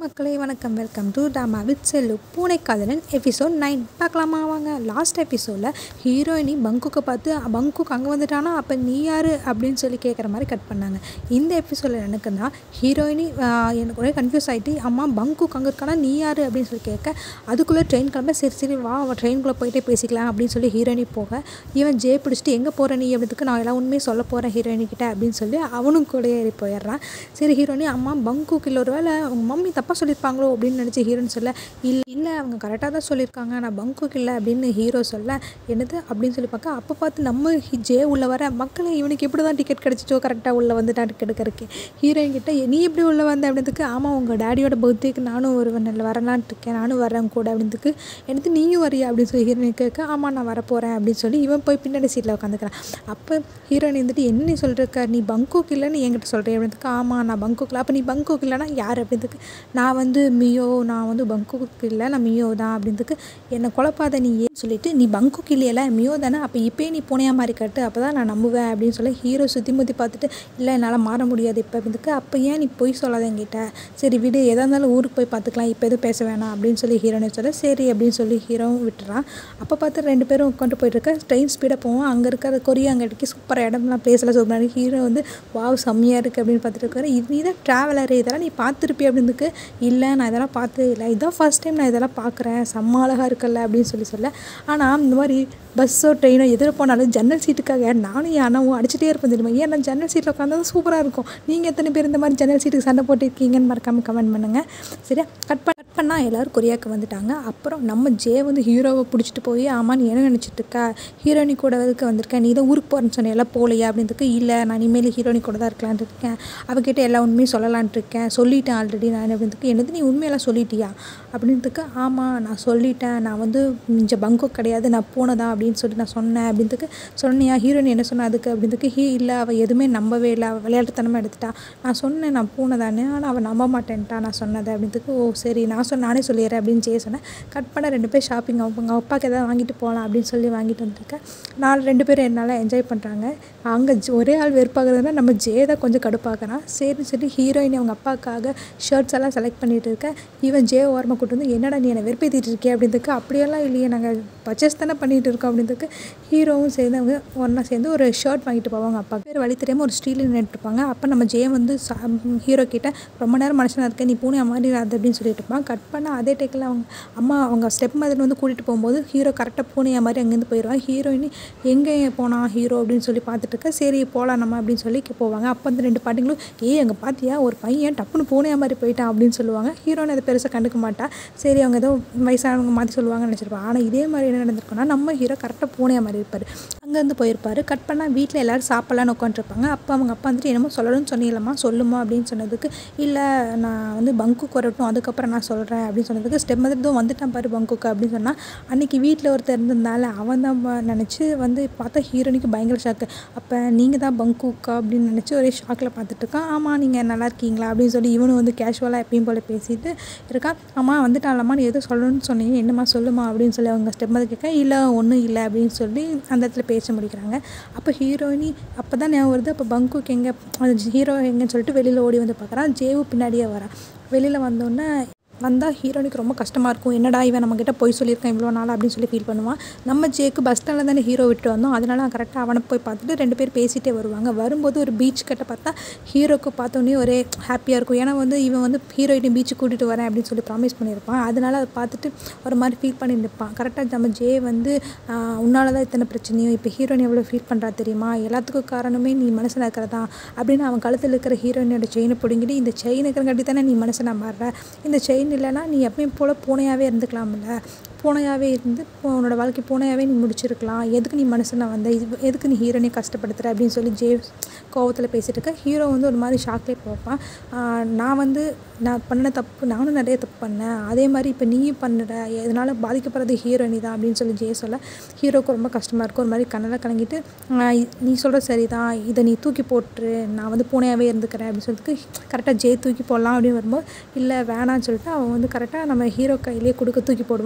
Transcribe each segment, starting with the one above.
மக்களே வணக்கம் welcome to drama with Chellu பூனைக்காதலன் எபிசோட் நைன் பார்க்கலாமா வாங்க லாஸ்ட் எபிசோடில் ஹீரோயினி பங்குக்கு பார்த்து பங்குக்கு அங்கே வந்துட்டானா அப்போ நீ யார் அப்படின்னு சொல்லி கேட்குற மாதிரி கட் பண்ணாங்க இந்த எபிசோடில் எனக்குன்னா ஹீரோயினி ஆஹ், எனக்கு ஒரே கன்ஃபியூஸ் ஆகிட்டு அம்மா பங்குக்கு அங்கே இருக்கானா நீ யார் அப்படின்னு சொல்லி கேட்க அதுக்குள்ளே ட்ரெயின் கிளம்ப சரி சரி வா ட்ரெயின்குள்ளே போயிட்டே பேசிக்கலாம் அப்படின்னு சொல்லி ஹீரோயினி போக இவன் ஜே பிடிச்சிட்டு எங்கே போகிற நீ அப்படின்றதுக்கு நான் எல்லாம் உண்மையை சொல்ல போகிறேன் ஹீரோயினி கிட்ட அப்படின்னு சொல்லி அவனும் கூட ஏறி போயிடுறான் சரி ஹீரோயினி அம்மா பங்குக்கு இல்லை ஒரு வேளை அவங்க மம்மி தப்பாக சொல்லியிருப்பாங்களோ அப்படின்னு நினச்சி ஹீரோன்னு சொல்ல இல்லை இல்லை அவங்க கரெக்டாக தான் சொல்லியிருக்காங்க நான் பங்குக்கு இல்லை அப்படின்னு ஹீரோ சொல்ல என்னது அப்படின்னு சொல்லி பார்க்க அப்போ பார்த்து நம்ம ஹி- ஜே உள்ள வர மக்களே இவனுக்கு எப்படி தான் டிக்கெட் கிடச்சிச்சோ கரெக்டாக உள்ளே வந்துட்டான் டிக்கெட் எடுக்கிறதுக்கு ஹீரோயின் கிட்ட நீ எப்படி உள்ளே வந்த அப்படின்றதுக்கு ஆமாம் உங்கள் டேடியோட பர்த்டேக்கு நானும் ஒரு வரலான்ட்டு இருக்கேன் நானும் வரேன் கூட அப்படின்றதுக்கு எனக்கு நீயும் வரியா அப்படின்னு சொல்லி ஹீரோயின் கேட்க ஆமாம் நான் வரப்போகிறேன் அப்படின்னு சொல்லி இவன் போய் பின்னாடி சீட்டில் உட்காந்துக்கிறான் அப்போ ஹீரோயின் வந்துட்டு என்ன நீ சொல்லிருக்க நீ பங்கோக் இல்லைன்னு என்கிட்ட சொல்கிறேன் அப்படின்றதுக்கு ஆமாம் நான் பங்கோக் இல்லை அப்போ நீ பங்கோக் இல்லைன்னா யார் அப்படின்றதுக்கு நான் வந்து மியோ நான் வந்து பங்கோக் இல்லை நான் மியோ தான் அப்படின்றதுக்கு என்னை குழப்பாத நீ ஏன்னு சொல்லிட்டு நீ பங்கோக் இல்லையல மியோ தானே அப்போ இப்போயே நீ போனையா மாதிரி கட்டு அப்போ தான் நான் நம்புவேன் அப்படின்னு சொல்லி ஹீரோ சுற்றி முற்றி பார்த்துட்டு இல்லை என்னால் மாற முடியாது இப்போ அப்படின்றதுக்கு அப்போ ஏன் நீ பொய் சொல்லாத என்கிட்ட சரி விடு எதாக இருந்தாலும் ஊருக்கு போய் பார்த்துக்கலாம் இப்போ எதுவும் பேச வேணாம் அப்படின்னு சொல்லி ஹீரோனை சொல்ல சரி அப்படின்னு சொல்லி ஹீரோவும் விட்டுறான் அப்போ பார்த்து ரெண்டு பேரும் உட்காந்து போயிட்டு இருக்க ட்ரெயின் ஸ்பீடாக போவோம் அங்கே இருக்கிற கொரியா அங்கே இருக்கு சூப்பராக இடம்லாம் பிளேஸ்லாம் சூப்பராக ஹீரோ வந்து வாவ் செம்மையாக இருக்குது அப்படின்னு பார்த்துட்டு இருக்காரு இது நீ தான் ட்ராவலர் இதெல்லாம் நீ பார்த்துருப்பி அப்படின்றதுக்கு இல்லை நான் இதெல்லாம் பார்த்து இல்லை இதான் ஃபர்ஸ்ட் டைம் நான் இதெல்லாம் பார்க்குறேன் செம்ம அழகாக இருக்குல்ல அப்படின்னு சொல்லி சொல்ல ஆனால் இந்த மாதிரி பஸ்ஸோ ட்ரெயினோ எதிர போனாலும் ஜன்னல் சீட்டுக்காக நானும் என் அண்ணாவும் அடிச்சுட்டே இருப்பேன் தெரியுமா ஏன் நான் ஜன்னல் சீட்டில் உட்காந்தா சூப்பராக இருக்கும் நீங்கள் எத்தனை பேர் இந்த மாதிரி ஜன்னல் சீட்டுக்கு சண்டை போட்டுருக்கீங்கன்னு மறக்காமல் கமெண்ட் பண்ணுங்கள் சரியா கட் பண்ண கட் பண்ணால் எல்லோரும் கொரியாவுக்கு வந்துட்டாங்க அப்புறம் நம்ம ஜே வந்து ஹீரோவை பிடிச்சிட்டு போய் ஆமா நீ என்ன நினச்சிட்டு இருக்கா ஹீரோனி கூட எதுக்கு வந்திருக்கேன் நீ தான் ஊருக்கு போகிறேன்னு சொன்ன எல்லாம் போகலையா அப்படின்றதுக்கு இல்லை நான் இனிமேல் ஹீரோனி கூட தான் இருக்கலான்ட்டு இருக்கேன் அவகிட்ட எல்லா உண்மையும் சொல்லலான்ட்டு இருக்கேன் சொல்லிட்டேன் ஆல்ரெடி நான் அப்படின்றதுக்கு என்னது நீ உண்மையெல்லாம் சொல்லிட்டியா அப்படின்றதுக்கு ஆமாம் நான் சொல்லிட்டேன் நான் வந்து இங்கே பங்கோ கிடையாது நான் போனதா அப்படின்னு சொல்லி நான் சொன்னேன் அப்படின்றதுக்கு சொன்னியா ஹீரோயின் என்ன சொன்ன அதுக்கு அப்படின்றதுக்கு ஹீ இல்லை அவள் எதுவுமே நம்பவே இல்லை அவள் விளையாட்டுத்தனமாக எடுத்துட்டா நான் சொன்னேன் நான் போனதானே ஆனால் அவள் நம்ப மாட்டேன்ட்டா நான் சொன்னதை அப்படின்றதுக்கு ஓ சரி நான் சொன்ன நானே சொல்லிடுறேன் அப்படின்னு செய்ய சொன்னேன் கட் பண்ண ரெண்டு பேர் ஷாப்பிங் அவங்க அப்பாவுக்கு எதாவது வாங்கிட்டு போகலாம் அப்படின்னு சொல்லி வாங்கிட்டு வந்திருக்கேன் நான் ரெண்டு பேரும் என்னால் என்ஜாய் பண்ணுறாங்க அங்கே ஒரே ஆள் வெறுப்பாகிறதுனா நம்ம ஜே தான் கொஞ்சம் கடுப்பாக்குறான் சரி சரி ஹீரோயின் அவங்க அப்பாவுக்காக ஷர்ட்ஸ் எல்லாம் செலக்ட் பண்ணிட்டு இருக்கேன் இவன் ஜே ஓரமாக கூட்டு வந்து என்னடா நீ என்னை வெறுப்பேற்றிட்டு இருக்கே அப்படின்றதுக்கு அப்படியெல்லாம் இல்லையே நாங்கள் பர்ச்சேஸ் தானே பண்ணிட்டு இருக்கோம் அப்படின்றதுக்கு ஹீரோவும் சேர்ந்து அவங்க ஒன்றா சேர்ந்து ஒரு ஷர்ட் வாங்கிட்டு போவாங்க அப்பா பேர் வழி தெரியாமல் ஒரு ஸ்டீலில் நின்றுட்டுருப்பாங்க அப்போ நம்ம ஜே வந்து ஹீரோ கிட்ட ரொம்ப நேரம் மனுஷனாக இருக்க நீ பூனை மாதிரி அது அப்படின்னு சொல்லிட்டு இருப்பான் கட் பண்ண அதே டேக்கில் அவங்க அம்மா அவங்க ஸ்டெப் மாதிரி வந்து கூட்டிகிட்டு போகும்போது ஹீரோ கரெக்டாக பூனையா மாதிரி அங்கேருந்து போயிடுவான் ஹீரோயின் எங்கே போனா ஹீரோ அப்படின்னு சொல்லி பார்த்துட்டு இருக்க சரி போகலாம் நம்ம அப்படின்னு சொல்லி போவாங்க அப்போ அந்த ரெண்டு பாட்டிங்களும் ஏய் அங்கே பார்த்தியா ஒரு பையன் டப்புன்னு பூனையா மாதிரி போயிட்டான் அப்படின்னு சொல்லுவாங்க ஹீரோயின் அதை பெருசாக கண்டுக்க மாட்டா சரி அவங்க ஏதோ வயசானவங்க மாற்றி சொல்லுவாங்கன்னு நினச்சிருப்பாங்க ஆனால் இதே மாதிரி என்ன நடந்திருக்குன்னா நம்ம ஹீரோ கரெக்டாக பூனையா மாதிரி இருப்பார் அங்கேருந்து போயிருப்பார் கட் பண்ணால் வீட்டில் எல்லோரும் சாப்பிட்லான்னு உட்காந்துருப்பாங்க அப்போ அவங்க அப்பா வந்துட்டு என்னமோ சொல்லணும்னு சொன்னீங்களம்மா சொல்லுமா அப்படின்னு சொன்னதுக்கு இல்லை நான் வந்து பங்குக்கு வரட்டும் அதுக்கப்புறம் நான் சொல்கிறேன் அப்படின்னு சொன்னதுக்கு ஸ்டெப் மாதிரி வந்துட்டான் பாரு பங்குக்கு அப்படின்னு சொன்னால் அன்றைக்கி வீட்டில் ஒருத்தர் இருந்திருந்தால அவன் தான் நினச்சி வந்து பார்த்தா ஹீரோனிக்கு பயங்கர ஷாக்கு அப்போ நீங்கள் தான் பங்குக்கா அப்படின்னு நினச்சி ஒரே ஷாக்கில் பார்த்துட்டு இருக்கான் ஆமாம் நீங்கள் நல்லா இருக்கீங்களா அப்படின்னு சொல்லி இவனும் வந்து கேஷுவலாக எப்பயும் போல் பேசிட்டு இருக்கான் அம்மா வந்துட்டாலம்மா நீ எதுவும் சொல்லணும்னு சொன்னீங்க என்னம்மா சொல்லுமா அப்படின்னு சொல்லி அவங்க ஸ்டெப் மாதிரி கேட்க இல்லை ஒன்றும் இல்லை அப்படின்னு சொல்லி அந்த இடத்துல பேச முடிக்கிறாங்க அப்போ ஹீரோயினி அப்போ தான் ஞாபகம் வருது அப்போ பங்குக்கு எங்கே ஹீரோ எங்கேன்னு சொல்லிட்டு வெளியில் ஓடி வந்து பார்க்குறான் ஜேவு பின்னாடியே வரான் வெளியில் வந்தோடனே வந்தால் ஹீரோனிக்கு ரொம்ப கஷ்டமாக இருக்கும் என்னடா இவன் நம்மக்கிட்ட போய் சொல்லியிருக்கான் இவ்வளோ நாள் அப்படின்னு சொல்லி ஃபீல் பண்ணுவான் நம்ம ஜேக்கு பஸ் ஸ்டாண்டில் தானே ஹீரோ விட்டு வந்தோம் அதனால கரெக்டாக அவனை போய் பார்த்துட்டு ரெண்டு பேர் பேசிகிட்டே வருவாங்க வரும்போது ஒரு பீச் கிட்ட பார்த்தா ஹீரோக்கு பார்த்தோன்னே ஒரே ஹாப்பியாக இருக்கும் ஏன்னா வந்து இவன் வந்து ஹீரோயினை பீச்சுக்கு கூட்டிகிட்டு வரேன் அப்படின்னு சொல்லி ப்ராமிஸ் பண்ணியிருப்பான் அதனால அதை பார்த்துட்டு ஒரு மாதிரி ஃபீல் பண்ணி நிற்பான் கரெக்டாக நம்ம ஜே வந்து உன்னால தான் இத்தனை பிரச்சனையும் இப்போ ஹீரோயின் எவ்வளோ ஃபீல் பண்ணுறா தெரியுமா எல்லாத்துக்கும் காரணமே நீ மனசில் இருக்கிறதா அப்படின்னு அவன் கழுத்தில் இருக்கிற ஹீரோயினோட செயினை பிடுங்கிட்டு இந்த செயின் இருக்கிறங்காட்டி தானே நீ மனசை மாறுற இந்த செயின் இல்லைன்னா நீ எப்பயும் போல் பூனையாகவே இருந்துக்கலாம்ல பூனையாகவே இருந்து இப்போ உன்னோட வாழ்க்கை பூனையாகவே நீ முடிச்சிருக்கலாம் எதுக்கு நீ மனசில் வந்த இது எதுக்கு நீ ஹீரோனே கஷ்டப்படுத்துற அப்படின்னு சொல்லி ஜே கோவத்தில் பேசிட்டு இருக்க ஹீரோ வந்து ஒரு மாதிரி ஷாக்லேயே போப்பான் ஆஹ் நான் வந்து நான் பண்ண தப்பு நானும் நிறைய தப்பு பண்ணேன் அதே மாதிரி இப்போ நீயும் பண்ணுற இதனால் பாதிக்கப்படுறது ஹீரோயினி தான் அப்படின்னு சொல்லி ஜே சொல்ல ஹீரோக்கு ரொம்ப கஷ்டமாக இருக்கும் ஒரு மாதிரி கண்ணெல்லாம் கலங்கிட்டு ஆஹ் இ- நீ சொல்கிற சரி தான் இதை நீ தூக்கி போட்டுரு நான் வந்து பூனையாகவே இருந்துக்கிறேன் அப்படின்னு சொல்லிட்டு கரெக்டாக ஜே தூக்கி போடலாம் அப்படின்னு வரும்போது இல்லை வேணான்னு சொல்லிட்டு அவன் வந்து கரெக்டாக நம்ம ஹீரோ கையிலேயே கொடுக்க தூக்கி போடுவான் நம்ம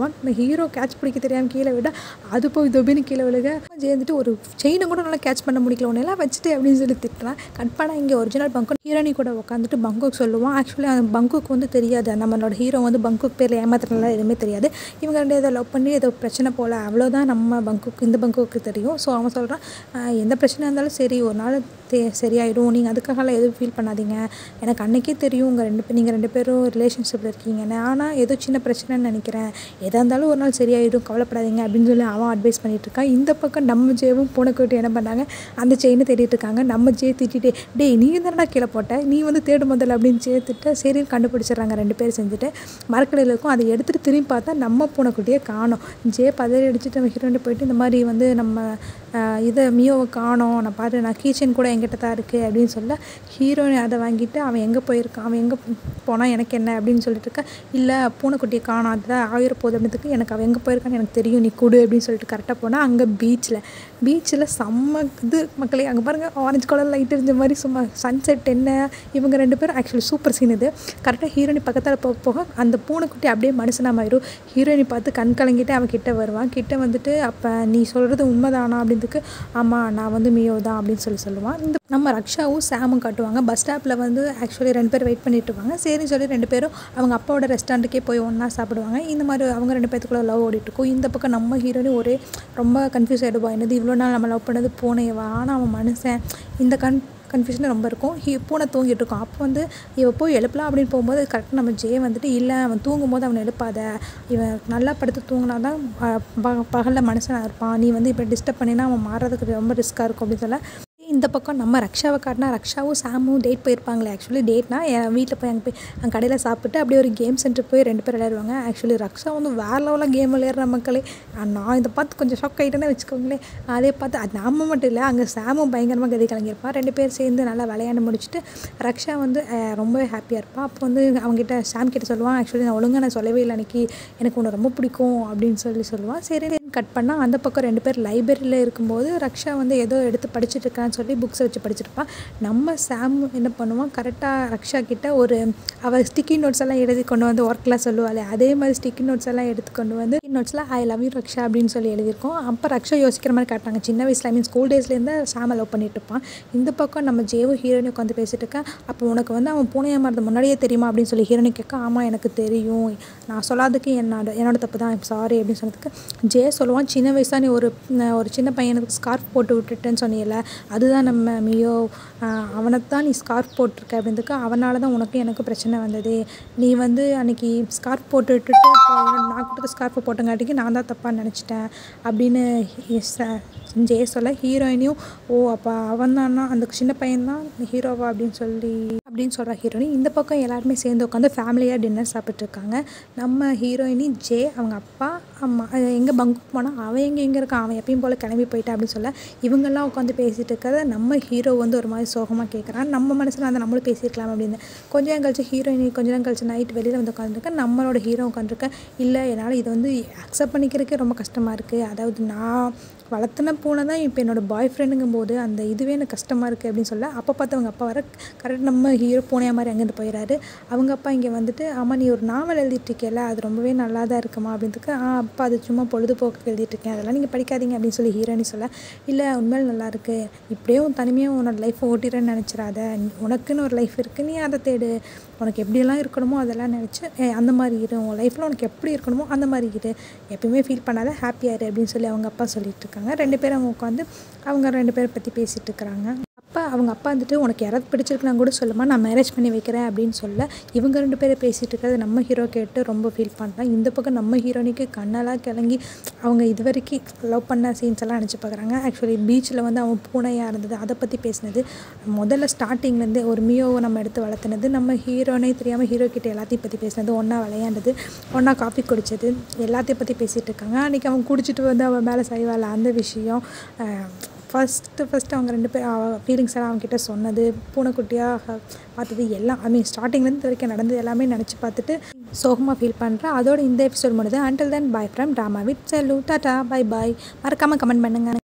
ஹீரோ கேட்ச் பிடிக்க தெரியாமல் கீழே விட அது போய் தொபின்னு கீழே விழுக ஜே வந்துட்டு ஒரு செயினை கூட நல்லா கேட்ச் பண்ண முடியல உன்னெல்லாம் வச்சுட்டு அப்படின்னு சொல்லி திட்டுறான் கட் பண்ணால் இங்கே ஒரிஜினல் பங்கு ஹீரோனி கூட உட்காந்துட்டு பங்குக்கு சொல்லுவான் ஆக்சுவலி அந்த பங்குக்கு வந்து தெரியாது நம்மளோட ஹீரோ வந்து பங்குக்கு பேரில் ஏமாத்துறதுலாம் எதுவுமே தெரியாது இவங்க ரெண்டு ஏதோ லவ் பண்ணி ஏதோ பிரச்சனை போல் அவ்வளோதான் நம்ம பங்குக்கு இந்த பங்குக்கு தெரியும் ஸோ அவன் சொல்கிறான் எந்த பிரச்சனை இருந்தாலும் சரி ஒரு நாள் தே சரியாயிடும் நீங்கள் அதுக்காகலாம் எதுவும் ஃபீல் பண்ணாதீங்க எனக்கு அன்றைக்கே தெரியும் உங்கள் ரெண்டு பேர் நீங்கள் ரெண்டு பேரும் ரிலேஷன்ஷிப்பில் இருக்கீங்கன்னு ஆனால் ஏதோ சின்ன பிரச்சனைன்னு நினைக்கிறேன் எதாக இருந்தாலும் ஒரு நாள் சரியாயிடும் கவலைப்படாதீங்க அப்படின்னு சொல்லி அவன் அட்வைஸ் பண்ணிட்டு இருக்கான் இந்த பக்கம் நம்ம ஜேவும் பூனைக்கோட்டி என்ன பண்ணாங்க அந்த செயினை தேடிட்டு இருக்காங்க நம்ம ஜே திட்டிட்டு டேய் நீ தானடா கீழே போட்ட நீ வந்து தேடு முதல்ல அப்படின்னு சேர்த்துட்டு சரி கண்டுபிடிச்சிடுறாங்க ரெண்டு பேரும் செஞ்சுட்டு மரக்கடையில் இருக்கும் அதை எடுத்துகிட்டு திரும்பி பார்த்தா நம்ம பூனைக்குட்டியே காணோம் ஜே பதறி அடிச்சுட்டு நம்ம ஹீரோயின் போயிட்டு இந்த மாதிரி வந்து நம்ம ஆஹ், இதை மியோவை காணோம் நான் பாரு நான் கீச்சன் கூட என்கிட்ட தான் இருக்குது அப்படின்னு சொல்ல ஹீரோயின் அதை வாங்கிட்டு அவன் எங்கே போயிருக்கான் அவன் எங்கே போனால் எனக்கு என்ன அப்படின்னு சொல்லிட்டு இருக்க இல்லை பூனைக்குட்டியை காணோம் அதுதான் ஆயிரம் போகுது அப்படின்றதுக்கு எனக்கு அவன் எங்கே போயிருக்கான்னு எனக்கு தெரியும் நீ கொடு அப்படின்னு சொல்லிட்டு கரெக்டாக போனால் அங்கே பீச்சில் பீச்சில் செம்ம இது மக்களே அங்கே பாருங்கள் ஆரஞ்சு கலர் லைட் எரிஞ்ச மாதிரி சும்மா சன்செட் என்ன இவங்க ரெண்டு பேரும் ஆக்சுவலி சூப்பர் சீன் இது கரெக்டாக ஹீரோயினி பக்கத்தில் போக போக அந்த பூனைக்குட்டி அப்படியே மனுஷனாக ஆயிரும் ஹீரோயினி பார்த்து கண் கலங்கிட்டு அவன் கிட்ட வருவான் கிட்ட வந்துட்டு அப்போ நீ சொல்கிறது உண்மைதானா அப்படின்றதுக்கு ஆமாம் நான் வந்து மியோ தான் அப்படின்னு சொல்லி சொல்லுவான் இந்த நம்ம ரக்ஷாவும் சாமும் காட்டுவாங்க பஸ் ஸ்டாப்பில் வந்து ஆக்சுவலி ரெண்டு பேர் வெயிட் பண்ணிட்டு இருப்பாங்க சரின்னு சொல்லி ரெண்டு பேரும் அவங்க அப்பாவோட ரெஸ்டாரண்ட்டுக்கே போய் ஒன்றா சாப்பிடுவாங்க இந்த மாதிரி அவங்க ரெண்டு பேத்துக்குள்ள லவ் ஓடிட்டு இருக்கும் இந்த பக்கம் நம்ம ஹீரோனி ஒரே ரொம்ப கன்ஃபியூஸ் ஆகிடுவா என்னது இவ்வளோ நாள் நம்ம லவ் பண்ணது பூனையவா ஆனால் அவன் மனுஷன் இந்த கன் கன்ஃபியூஷன் ரொம்ப இருக்கும் ஹீ பூனை தூங்கிட்டு இருக்கும் அப்போ வந்து இவ போய் எழுப்பலாம் அப்படின்னு போகும்போது கரெக்டாக நம்ம ஜே வந்துட்டு இல்லை அவன் தூங்கும்போது அவனை எழுப்பாத இவன் நல்லா படுத்து தூங்கினா தான் பகலில் மனுஷனாக இருப்பான் நீ வந்து இப்போ டிஸ்டர்ப் பண்ணினா அவன் மாறுறதுக்கு ரொம்ப ரிஸ்க்காக இருக்கும் அப்படின்னு சொல்ல இந்த பக்கம் நம்ம ரக்ஷாவை காட்டினா ரக்ஷாவும் சாமும் டேட் போயிருப்பாங்களே ஆக்சுவலி டேட்னா என் வீட்டில் போய் அங்கே போய் அங்கே கடையில் சாப்பிட்டு அப்படியே ஒரு கேம் சென்டர் போய் ரெண்டு பேர் விளையாடுவாங்க ஆக்சுவலி ரக்ஷா வந்து வேறு லெவலில் கேம் விளையாடுற மக்களே ஆ, நான் இதை பார்த்து கொஞ்சம் ஷாக் ஆகிட்டேன்னு வச்சுக்கோங்களேன் அதே பார்த்து அது நாம மட்டும் இல்லை அங்கே சாமும் பயங்கரமாக கதை கலங்கியிருப்பான் ரெண்டு பேர் சேர்ந்து நல்லா விளையாண்டு முடிச்சுட்டு ரக்ஷா வந்து அஹ், ரொம்பவே ஹாப்பியாக இருப்பான் அப்போ வந்து அவங்ககிட்ட சாம் கிட்ட சொல்லுவான் ஆக்சுவலி நான் ஒழுங்காக நான் சொல்லவே இல்லை அன்றைக்கி எனக்கு உன்னை ரொம்ப பிடிக்கும் அப்படின்னு சொல்லி சொல்லுவான் சரி கட் பண்ணால் அந்த பக்கம் ரெண்டு பேர் லைப்ரரியில் இருக்கும்போது ரக்ஷா வந்து ஏதோ எடுத்து படிச்சுட்டு இருக்கான்னு சொல்லி புக்ஸை வச்சு படிச்சிருப்பான் நம்ம சாம் என்ன பண்ணுவான் கரெக்டாக ரக்ஷா கிட்ட ஒரு அவள் ஸ்டிக்கி நோட்ஸ் எல்லாம் எழுதி கொண்டு வந்து ஒர்க்லாம் சொல்லுவாள் அதே மாதிரி ஸ்டிக்கி நோட்ஸ் எல்லாம் எடுத்து கொண்டு வந்து நோட்ஸில் ஐ லவ் யூ ரக்ஷா அப்படின்னு சொல்லி எழுதியிருக்கோம் அப்போ ரக்ஷா யோசிக்கிற மாதிரி காட்டுறாங்க சின்ன வயசில் ஐ மீன் ஸ்கூல் டேஸ்லேருந்து சாமை லவ் பண்ணிட்டு இருப்பான் இந்த பக்கம் நம்ம ஜேவும் ஹீரோயினும் உட்காந்து பேசிட்டு இருக்கேன் அப்போ உனக்கு வந்து அவன் பூனையா மாறது முன்னாடியே தெரியுமா அப்படின்னு சொல்லி ஹீரோனி கேட்க ஆமாம் எனக்கு தெரியும் நான் சொல்லாததுக்கு என்னோட என்னோட தப்பு தான் சாரி அப்படின்னு சொன்னதுக்கு ஜே சொல்லுவான் சின்ன வயசாக நீ ஒரு ந- ஒரு சின்ன பையனுக்கு ஸ்கார்ஃப் போட்டு விட்டுட்டேன்னு சொன்னியல அதுதான் நம்ம மியோ அவனை தான் நீ ஸ்கார்ஃப் போட்டிருக்க அப்படின்றதுக்கு அவனால தான் உனக்கு எனக்கு பிரச்சனை வந்தது நீ வந்து அன்னைக்கு ஸ்கார்ஃப் போட்டு விட்டுட்டு இப்போ நான் கொடுத்த ஸ்கார்ஃபை போட்டங்காட்டிக்கு நான் தான் தப்பாக நினச்சிட்டேன் அப்படின்னு ஹி- ச- ஜே சொல்ல ஹீரோயினையும் ஓ அப்போ அவன் தானா அந்த சின்ன பையன் தான் ஹீரோவா அப்படின்னு சொல்லி அப்படின்னு சொல்கிறா ஹீரோயினி இந்த பக்கம் எல்லாருமே சேர்ந்து உட்காந்து ஃபேமிலியாக டின்னர் சாப்பிட்ருக்காங்க நம்ம ஹீரோயினி ஜே அவங்க அப்பா அம்மா எங்கே பங்குக்கு போனால் அவன் எங்கே எங்கே இருக்கான் அவன் எப்பயும் போல் கிளம்பி போயிட்டான் அப்படின்னு சொல்ல இவங்கெல்லாம் உட்காந்து பேசிகிட்டு இருக்கிறத நம்ம ஹீரோ வந்து ஒரு மாதிரி சோகமாக கேட்குறான் நம்ம மனசில் அந்த நம்மளும் பேசியிருக்கலாம் அப்படின்னு கொஞ்ச நேரம் கழிச்சு ஹீரோயினி கொஞ்ச நேரம் கழிச்சு நைட் வெளியில் வந்து உட்காந்துருக்கேன் நம்மளோட ஹீரோ உட்காந்துருக்கேன் இல்லை என்னால் இதை வந்து அக்செப்ட் பண்ணிக்கிறதுக்கே ரொம்ப கஷ்டமாக இருக்குது அதாவது நான் வளர்த்துன பூனை தான் இப்போ என்னோடய பாய் ஃப்ரெண்டுங்கும் போது அந்த இதுவே எனக்கு கஷ்டமாக இருக்குது அப்படின்னு சொல்ல அப்போ பார்த்து அவங்க அப்பா வர கரெக்ட் நம்ம ஹீரோ பூனையா மாதிரி அங்கேருந்து போயிடறாரு அவங்க அப்பா இங்கே வந்துட்டு ஆமாம் நீ ஒரு நாவல் எழுதிட்டு இருக்கேல அது ரொம்பவே நல்லா தான் இருக்குமா அப்படின்றதுக்கு ஆ அப்பா அது சும்மா பொழுதுபோக்கு எழுதிட்டு இருக்கேன் அதெல்லாம் நீங்கள் படிக்காதீங்க அப்படின்னு சொல்லி ஹீரோனி சொல்ல இல்லை உண்மையில நல்லா இருக்கு இப்படியே உன் தனிமையாக உன்னோட லைஃப்பை ஓட்டிடுறேன்னு நினச்சிடாத உனக்குன்னு ஒரு லைஃப் இருக்குது நீ அதை தேடு உனக்கு எப்படியெல்லாம் இருக்கணுமோ அதெல்லாம் நினச்சி அந்த மாதிரி இரு உன் லைஃப்பில் உனக்கு எப்படி இருக்கணுமோ அந்த மாதிரி இரு எப்பயுமே ஃபீல் பண்ணாத ஹாப்பியாக இரு அப்படின்னு சொல்லி அவங்க அப்பா சொல்லிட்டு இருக்காங்க ரெண்டு பேரும் அவங்க உட்காந்து அவங்க ரெண்டு பேரை பற்றி பேசிகிட்டு இருக்கிறாங்க அப்பா அவங்க அப்பா வந்துட்டு உனக்கு யாராவது பிடிச்சிருக்குனா கூட சொல்லுமா நான் மேரேஜ் பண்ணி வைக்கிறேன் அப்படின்னு சொல்ல இவங்க ரெண்டு பேரும் பேசிகிட்டு இருக்கிறது நம்ம ஹீரோ கேட்டு ரொம்ப ஃபீல் பண்ணுறான் இந்த பக்கம் நம்ம ஹீரோனிக்கு கண்ணெல்லாம் கிளங்கி அவங்க இது வரைக்கும் லவ் பண்ண சீன்ஸ் எல்லாம் நினச்சி பார்க்குறாங்க ஆக்சுவலி பீச்சில் வந்து அவன் பூனையாக இருந்தது அதை பற்றி பேசினது முதல்ல ஸ்டார்டிங்லேருந்தே ஒரு மியோவை நம்ம எடுத்து வளர்த்துனது நம்ம ஹீரோனே தெரியாமல் ஹீரோ கிட்ட எல்லாத்தையும் பற்றி பேசினது ஒன்றா விளையாண்டது ஒன்றா காஃபி குடித்தது எல்லாத்தையும் பற்றி பேசிகிட்டு இருக்காங்க அன்றைக்கி அவன் குடிச்சிட்டு வந்து அவன் மேலே செய்வாள் அந்த விஷயம் ஃபஸ்ட்டு ஃபஸ்ட்டு அவங்க ரெண்டு பேர் ஃபீலிங்ஸ் எல்லாம் அவங்ககிட்ட சொன்னது பூனைக்குட்டியாக பார்த்தது எல்லாம் ஐ மீன் ஸ்டார்டிங்லேருந்து வரைக்கும் நடந்தது எல்லாமே நினச்சி பார்த்துட்டு சோகமாக ஃபீல் பண்ணுறேன் அதோட இந்த எபிசோட் முடியுது until then bye from drama with Chellu tata bye bye மறக்காமல் கமெண்ட் பண்ணுங்கள்